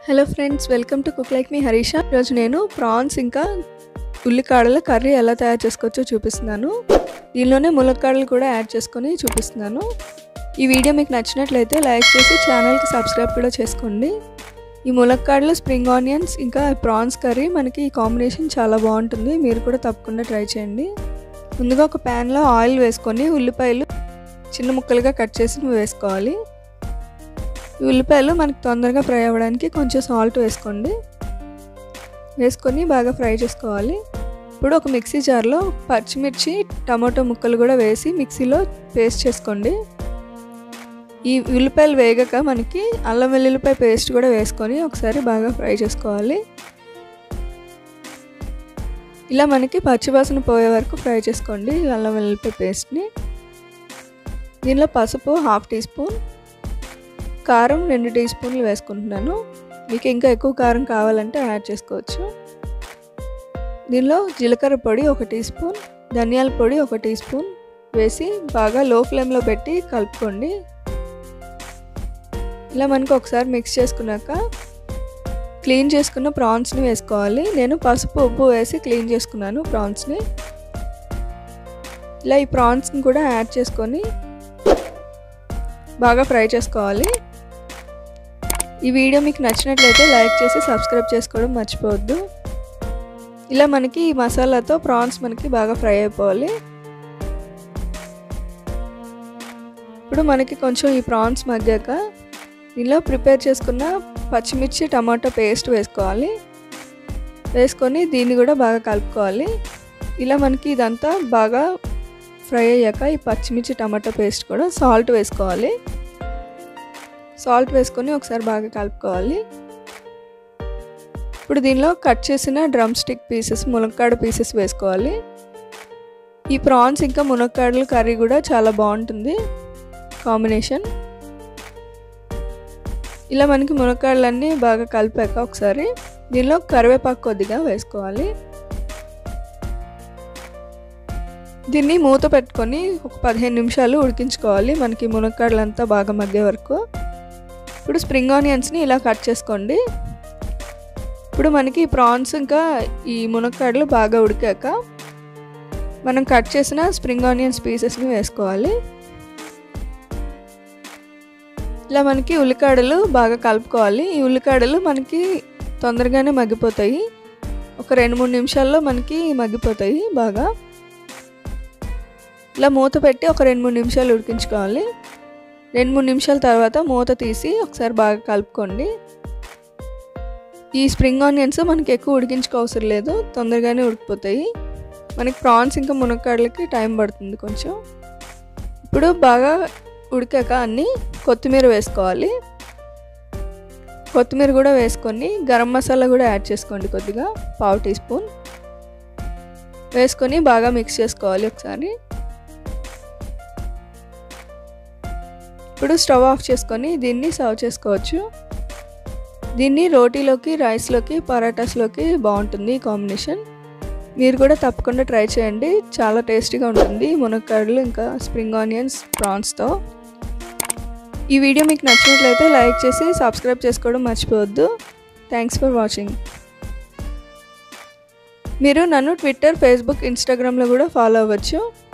hello friends welcome to cook like me Harisha ఈరోజు నేను prawns ఇంకా ఉల్లికాడల కర్రీ ఎలా తయారు చేసుకోవచ్చో చూపిస్తున్నాను దీనిలోనే ములక్కాడలు కూడా యాడ్ చేసుకొని చూపిస్తున్నాను ఈ వీడియో మీకు నచ్చినట్లయితే లైక్ చేసి ఛానల్కి సబ్స్క్రైబ్ కూడా చేసుకోండి ఈ ములక్కాడలు స్ప్రింగ్ ఆనియన్స్ ఇంకా ప్రాన్స్ కర్రీ మనకి ఈ కాంబినేషన్ చాలా బాగుంటుంది మీరు కూడా తప్పకుండా ట్రై చేయండి ముందుగా ఒక ప్యాన్లో ఆయిల్ వేసుకొని ఉల్లిపాయలు చిన్న ముక్కలుగా కట్ చేసి వేసుకోవాలి ఈ ఉల్లిపాయలు మనకి తొందరగా ఫ్రై అవ్వడానికి కొంచెం సాల్ట్ వేసుకోండి వేసుకొని బాగా ఫ్రై చేసుకోవాలి ఇప్పుడు ఒక మిక్సీ జార్లో పచ్చిమిర్చి టమాటో ముక్కలు కూడా వేసి మిక్సీలో పేస్ట్ చేసుకోండి ఈ ఉల్లిపాయలు వేగక మనకి అల్లం వెల్లుల్లిపాయ పేస్ట్ కూడా వేసుకొని ఒకసారి బాగా ఫ్రై చేసుకోవాలి ఇలా మనకి పచ్చివాసన పోయే వరకు ఫ్రై చేసుకోండి అల్లం వెల్లుల్లిపాయ పేస్ట్ని దీనిలో పసుపు హాఫ్ టీ స్పూన్ కారం రెండు టీ స్పూన్లు వేసుకుంటున్నాను మీకు ఇంకా ఎక్కువ కారం కావాలంటే యాడ్ చేసుకోవచ్చు దీనిలో జీలకర్ర పొడి ఒక టీ స్పూన్ ధనియాల పొడి ఒక టీ స్పూన్ వేసి బాగా లో ఫ్లేమ్లో పెట్టి కలుపుకోండి ఇలా మనకు ఒకసారి మిక్స్ చేసుకున్నాక క్లీన్ చేసుకున్న ప్రాన్స్ని వేసుకోవాలి నేను పసుపు ఉప్పు వేసి క్లీన్ చేసుకున్నాను ప్రాన్స్ని ఇలా ఈ ప్రాన్స్ని కూడా యాడ్ చేసుకొని బాగా ఫ్రై చేసుకోవాలి ఈ వీడియో మీకు నచ్చినట్లయితే లైక్ చేసి సబ్స్క్రైబ్ చేసుకోవడం మర్చిపోవద్దు ఇలా మనకి ఈ మసాలాతో ప్రాన్స్ మనకి బాగా ఫ్రై అయిపోవాలి ఇప్పుడు మనకి కొంచెం ఈ ప్రాన్స్ మగ్గాక దీనిలో ప్రిపేర్ చేసుకున్న పచ్చిమిర్చి టమాటో పేస్ట్ వేసుకోవాలి వేసుకొని దీన్ని కూడా బాగా కలుపుకోవాలి ఇలా మనకి ఇదంతా బాగా ఫ్రై అయ్యాక ఈ పచ్చిమిర్చి టమాటో పేస్ట్ కూడా సాల్ట్ వేసుకోవాలి సాల్ట్ వేసుకొని ఒకసారి బాగా కలుపుకోవాలి ఇప్పుడు దీనిలో కట్ చేసిన డ్రమ్ స్టిక్ పీసెస్ మునక్కాడ పీసెస్ వేసుకోవాలి ఈ ప్రాన్స్ ఇంకా మునక్కాడల కర్రీ కూడా చాలా బాగుంటుంది కాంబినేషన్ ఇలా మనకి మునక్కాడలన్నీ బాగా కలిపాక ఒకసారి దీనిలో కరివేపాకు కొద్దిగా వేసుకోవాలి దీన్ని మూత పెట్టుకొని ఒక పదిహేను నిమిషాలు ఉడికించుకోవాలి మనకి మునక్కాడలంతా బాగా మగ్గే వరకు ఇప్పుడు స్ప్రింగ్ ఆనియన్స్ని ఇలా కట్ చేసుకోండి ఇప్పుడు మనకి ప్రాన్స్ ఇంకా ఈ మునక్కాడలు బాగా ఉడికాక మనం కట్ చేసిన స్ప్రింగ్ ఆనియన్స్ పీసెస్ని వేసుకోవాలి ఇలా మనకి ఉల్లికాడలు బాగా కలుపుకోవాలి ఈ ఉల్లికాడలు మనకి తొందరగానే మగ్గిపోతాయి ఒక రెండు మూడు నిమిషాల్లో మనకి మగ్గిపోతాయి బాగా ఇలా మూత పెట్టి ఒక రెండు మూడు నిమిషాలు ఉడికించుకోవాలి రెండు మూడు నిమిషాల తర్వాత మూత తీసి ఒకసారి బాగా కలుపుకోండి ఈ స్ప్రింగ్ ఆనియన్స్ మనకి ఎక్కువ ఉడికించుకోవసరం లేదు తొందరగానే ఉడికిపోతాయి మనకి ప్రాన్స్ ఇంకా మునక్కాడలకి టైం పడుతుంది కొంచెం ఇప్పుడు బాగా ఉడికాక అన్నీ కొత్తిమీర వేసుకోవాలి కొత్తిమీర కూడా వేసుకొని గరం మసాలా కూడా యాడ్ చేసుకోండి కొద్దిగా పావు టీ స్పూన్ వేసుకొని బాగా మిక్స్ చేసుకోవాలి ఒకసారి ఇప్పుడు స్టవ్ ఆఫ్ చేసుకొని దీన్ని సర్వ్ చేసుకోవచ్చు దీన్ని రోటీలోకి రైస్లోకి పరాటాస్లోకి బాగుంటుంది కాంబినేషన్ మీరు కూడా తప్పకుండా ట్రై చేయండి చాలా టేస్టీగా ఉంటుంది మునక్కాడలు ఇంకా స్ప్రింగ్ ఆనియన్స్ ప్రాన్స్తో ఈ వీడియో మీకు నచ్చినట్లయితే లైక్ చేసి సబ్స్క్రైబ్ చేసుకోవడం మర్చిపోవద్దు థ్యాంక్స్ ఫర్ వాచింగ్ మీరు నన్ను ట్విట్టర్ ఫేస్బుక్ ఇన్స్టాగ్రామ్లో కూడా ఫాలో అవ్వచ్చు